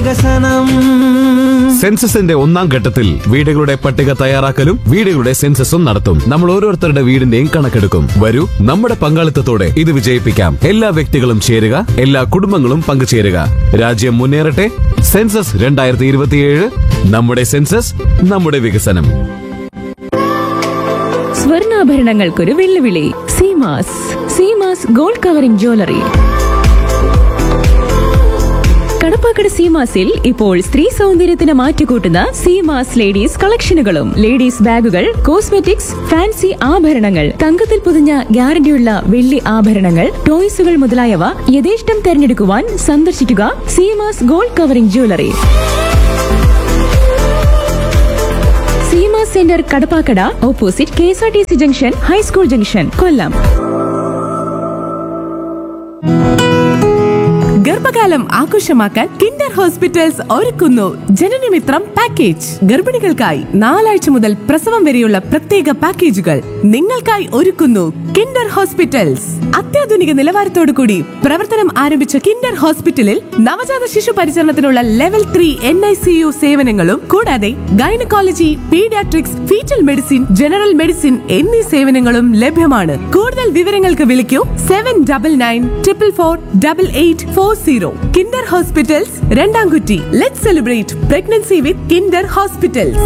വികസനം സെൻസസിന്റെ ഒന്നാം ഘട്ടത്തിൽ വീടുകളുടെ പട്ടിക തയ്യാറാക്കലും വീടുകളുടെ സെൻസസും നടത്തും നമ്മൾ ഓരോരുത്തരുടെ വീടിന്റെയും കണക്കെടുക്കും വരൂ നമ്മുടെ പങ്കാളിത്തത്തോടെ ഇത് വിജയിപ്പിക്കാം എല്ലാ വ്യക്തികളും ചേരുക എല്ലാ കുടുംബങ്ങളും പങ്കുചേരുക രാജ്യം മുന്നേറട്ടെ സെൻസസ് രണ്ടായിരത്തി ഇരുപത്തിയേഴ് നമ്മുടെ സെൻസസ് നമ്മുടെ വികസനം സ്വർണ്ണാഭരണങ്ങൾക്കൊരു വെല്ലുവിളി Seemas Seemas gold covering jewellery Kadappakada സീമാസിൽ ഇപ്പോൾ സ്ത്രീ സൗന്ദര്യത്തിന് മാറ്റുകൂട്ടുന്ന സീമാസ് ലേഡീസ് കളക്ഷനുകളും ലേഡീസ് ബാഗുകൾ കോസ്മെറ്റിക്സ് ഫാൻസി ആഭരണങ്ങൾ തങ്കത്തിൽ പൊതിഞ്ഞ ഗ്യാരണ്ടിയുള്ള വെള്ളി ആഭരണങ്ങൾ ടോയ്സുകൾ മുതലായവ യഥേഷ്ടം തെരഞ്ഞെടുക്കുവാൻ സന്ദർശിക്കുക Seemas gold covering jewellery Seema centre Kadappakada opposite K S R T C junction high school junction Kollam ഗർഭകാലം ആഘോഷമാക്കാൻ കിൻഡർ ഹോസ്പിറ്റൽസ് ഒരുക്കുന്നു ജനനമിത്രം പാക്കേജ് ഗർഭിണികൾക്കായി നാലാഴ്ച മുതൽ പ്രസവം വരെയുള്ള പ്രത്യേക പാക്കേജുകൾ നിങ്ങൾക്കായി ഒരുക്കുന്നു കിൻഡർ ഹോസ്പിറ്റൽസ് അത്യാധുനിക നിലവാരത്തോടു കൂടി പ്രവർത്തനം ആരംഭിച്ച കിൻഡർ ഹോസ്പിറ്റലിൽ നവജാത ശിശു പരിചരണത്തിനുള്ള level three N I C U സേവനങ്ങളും കൂടാതെ gynaecology paediatrics fetal medicine general medicine എന്നീ സേവനങ്ങളും ലഭ്യമാണ് കൂടുതൽ വിവരങ്ങൾക്ക് വിളിക്കൂ seven double nine triple four double eight four zero Kinder hospitals Randamkutty let celebrate pregnancy with Kinder hospitals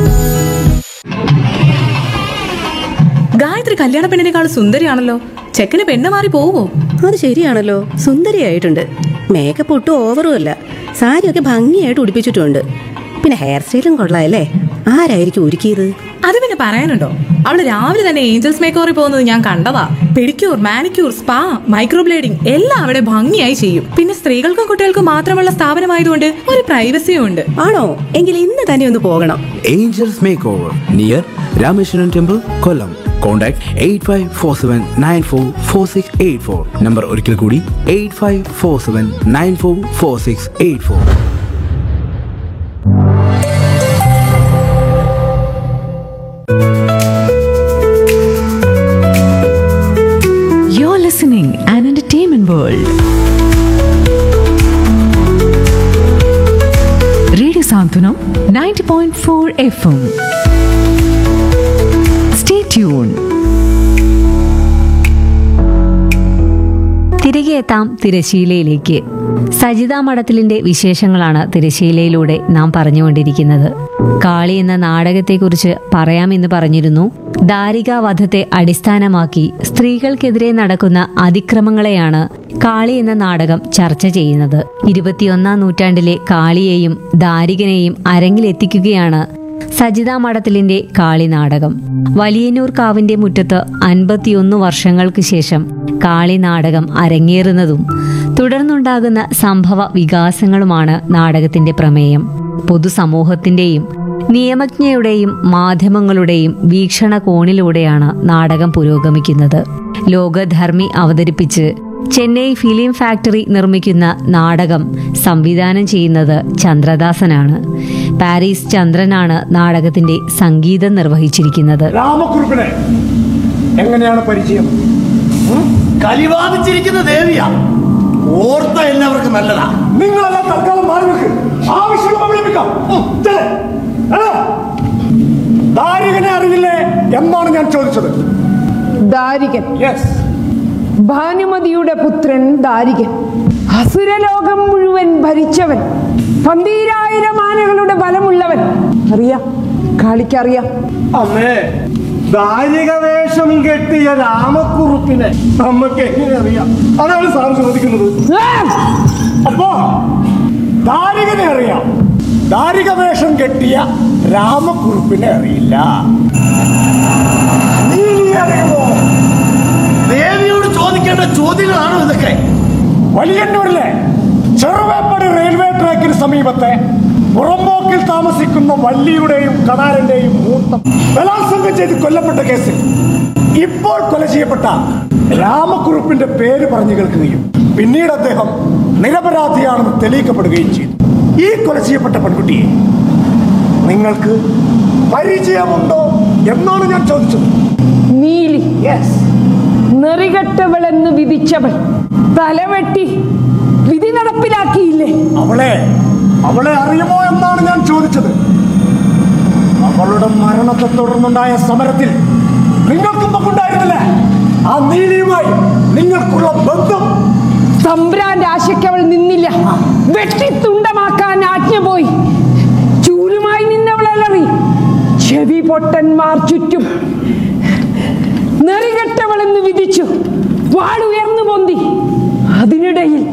Gayathri കല്യാണ പെണ്ണിനേക്കാൾ സുന്ദരിയാണല്ലോ ചെക്കന് പെണ്ണ് മാറി പോവോ അത് ശരിയാണല്ലോ സുന്ദരിയായിട്ടുണ്ട് മേക്കപ്പ് ഒട്ടും ഓവറും അല്ല സാരിയൊക്കെ ഭംഗിയായിട്ട് ഉടുപ്പിച്ചിട്ടുണ്ട് പിന്നെ ഹെയർ സ്റ്റൈലും കൊള്ളാമല്ലേ ആരായിരിക്കും ഒരുക്കിയത് അത് പിന്നെ പറയാനുണ്ടോ അവള് രാവിലെ തന്നെ ഏഞ്ചൽസ് മേക്കോറിൽ പോകുന്നത് ഞാൻ കണ്ടതാ പെഡിക്യൂർ മാനിക്യൂർ സ്പാ മൈക്രോബ്ലേഡിംഗ് എല്ലാം അവിടെ ഭംഗിയായി ചെയ്യും പിന്നെ സ്ത്രീകൾക്കും കുട്ടികൾക്കും മാത്രമുള്ള സ്ഥാപനമായതുകൊണ്ട് ഒരു പ്രൈവസിയും ഉണ്ട് ആണോ എങ്കിൽ ഇന്ന് തന്നെ ഒന്ന് പോകണം Angels Makeover near Rameshwaran Temple, Kollam. Contact 8547944684. Number ഒരിക്കൽ കൂടി 8547944684. You're listening an entertainment world. Radio Santunam 90.4 FM. Stay tuned. തിരികെ എത്താം തിരശീലയിലേക്ക് സജിത മഠത്തിലിന്റെ വിശേഷങ്ങളാണ് തിരശീലയിലൂടെ നാം പറഞ്ഞുകൊണ്ടിരിക്കുന്നത് കാളി എന്ന നാടകത്തെക്കുറിച്ച് പറയാമെന്ന് പറഞ്ഞിരുന്നു ദാരികാവധത്തെ അടിസ്ഥാനമാക്കി സ്ത്രീകൾക്കെതിരെ നടക്കുന്ന അതിക്രമങ്ങളെയാണ് കാളി എന്ന നാടകം ചർച്ച ചെയ്യുന്നത് ഇരുപത്തിയൊന്നാം നൂറ്റാണ്ടിലെ കാളിയെയും ദാരികനെയും അരങ്ങിലെത്തിക്കുകയാണ് സജിതാ മഠത്തിലിന്റെ കാളി നാടകം വലിയന്നൂർ കാവിന്റെ മുറ്റത്ത് അൻപത്തിയൊന്ന് വർഷങ്ങൾക്ക് ശേഷം കാളി നാടകം അരങ്ങേറുന്നതും തുടർന്നുണ്ടാകുന്ന സംഭവ വികാസങ്ങളുമാണ് നാടകത്തിന്റെ പ്രമേയം പൊതുസമൂഹത്തിന്റെയും നിയമജ്ഞയുടെയും മാധ്യമങ്ങളുടെയും വീക്ഷണകോണിലൂടെയാണ് നാടകം പുരോഗമിക്കുന്നത് ലോകധർമ്മി അവതരിപ്പിച്ച് ചെന്നൈ ഫിലിം ഫാക്ടറി നിർമ്മിക്കുന്ന നാടകം സംവിധാനം ചെയ്യുന്നത് ചന്ദ്രദാസനാണ് പാരീസ് ചന്ദ്രനാണ് നാടകത്തിന്റെ സംഗീതം നിർവഹിച്ചിരിക്കുന്നത് രാമക്കുറുപ്പിനെ എങ്ങനെയാണ് പരിചയം കലിവാദിച്ചിരിക്കുന്ന ദേവിയാ ഓർത്ത എല്ലാവർക്കും നല്ലതാ നിങ്ങളെല്ലാം തൽക്കാലം മാറി നിൽക്ക് ആവശ്യമുള്ള വിളിപ്പിക്കാം ഉം, ചെല്ല്. എടാ, ദാരികനെ അറിയില്ലേ എന്നാണ് ഞാൻ ചോദിച്ചത് ദാരികൻ യെസ് ഭാനുമതിയുടെ പുത്രൻ ദാരികൻ അസുരലോകം മുഴുവൻ ഭരിച്ചവൻ പന്തീരായിരം ആനകളുടെ ബലമുള്ളവൻ അറിയാം കാളിക്കറിയാം അമ്മേ ദാരിക വേഷം കെട്ടിയ രാമക്കുറുപ്പിനെ അമ്മക്ക് എങ്ങനെ അറിയാം അതാണ് സാർ ചോദിക്കുന്നത് അപ്പോ ദാരികനെ അറിയാം ദാരിക വേഷം കെട്ടിയ രാമക്കുറുപ്പിനെ അറിയില്ല നീ അറിയുമോ ദേവിയോട് ചോദിക്കേണ്ട ചോദ്യങ്ങളാണോ ഇതൊക്കെ വലിയന്നൂരിലെ ചെറുവേപ്പടി റെയിൽവേ ട്രാക്കിന് സമീപത്തെ പുറമ്പോക്കിൽ താമസിക്കുന്ന വള്ളിയുടെയും കടാരന്റെയും മൂത്തം ബലാത്സംഗം ചെയ്ത് കൊല്ലപ്പെട്ട കേസിൽ ഇപ്പോൾ കൊല ചെയ്യപ്പെട്ട രാമക്കുറുപ്പിന്റെ പേര് പറഞ്ഞു കേൾക്കുകയും പിന്നീട് അദ്ദേഹം നിരപരാധിയാണെന്ന് തെളിയിക്കപ്പെടുകയും ചെയ്തു ഈ കൊല ചെയ്യപ്പെട്ട പെൺകുട്ടിയെ നിങ്ങൾക്ക് പരിചയമുണ്ടോ എന്നാണ് ഞാൻ ചോദിച്ചത് നീലി യെസ് നെറികെട്ടവളെന്ന് വിധിച്ചവൾ തലവെട്ടി വിധി നടപ്പിലാക്കിയില്ലേ അവളെ അവളെ അറിയുമോ എന്നാണ് ഞാൻ ചോദിച്ചത് അവളുടെ മരണത്തെ തുടർന്നുണ്ടായ സമരത്തിൽ നിങ്ങൾക്കും പങ്കുണ്ടായിരുന്നില്ലേ ആ നീലിയുമായി നിങ്ങൾക്കുള്ള ബന്ധം തമ്പ്രാന്റെ ആശയ്ക്ക് അവൾ നിന്നില്ല വെട്ടിത്തുണ്ടമാക്കാൻ ആജ്ഞ പോയി ചൂലുമായി നിന്നവൾ അലറി ചെവി പൊട്ടന്മാർ ചുറ്റും നെറികെട്ടവളെന്ന് വിധിച്ചു വാളുയർന്നു പൊന്തി അതിനിടയിൽ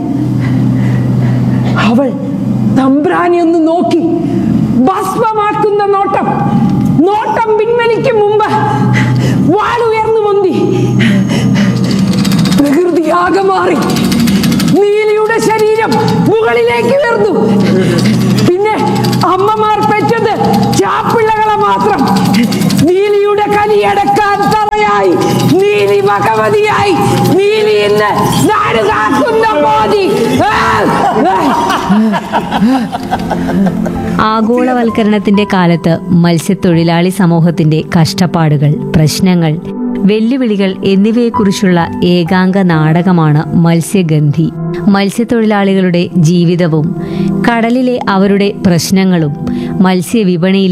അവൾ തമ്പ്രാനെ ഒന്ന് നോക്കി ഭസ്മമാക്കുന്ന നോട്ടം നോട്ടം പിൻവലിക്കും മുമ്പ് വാളുയർന്നു പൊന്തി പ്രകൃതി ആകെ മാറി നീലിയുടെ ശരീരം മുകളിലേക്ക് ഉയർന്നു പിന്നെ അമ്മമാർ പെറ്റത് ചാപ്പിള്ളകളെ മാത്രം നീലിയുടെ കലിയടക്കാൻ തറയായി നീലി ഭഗവതിയായി നീലി ഇന്ന് നാട് കാക്കുന്ന മോദി ആ! ആ! ആഗോളവൽക്കരണത്തിന്റെ കാലത്ത് മത്സ്യത്തൊഴിലാളി സമൂഹത്തിന്റെ കഷ്ടപ്പാടുകൾ പ്രശ്നങ്ങൾ വെല്ലുവിളികൾ എന്നിവയെക്കുറിച്ചുള്ള ഏകാംഗ നാടകമാണ് മത്സ്യഗന്ധി മത്സ്യത്തൊഴിലാളികളുടെ ജീവിതവും കടലിലെ അവരുടെ പ്രശ്നങ്ങളും മത്സ്യവിപണിയിലെ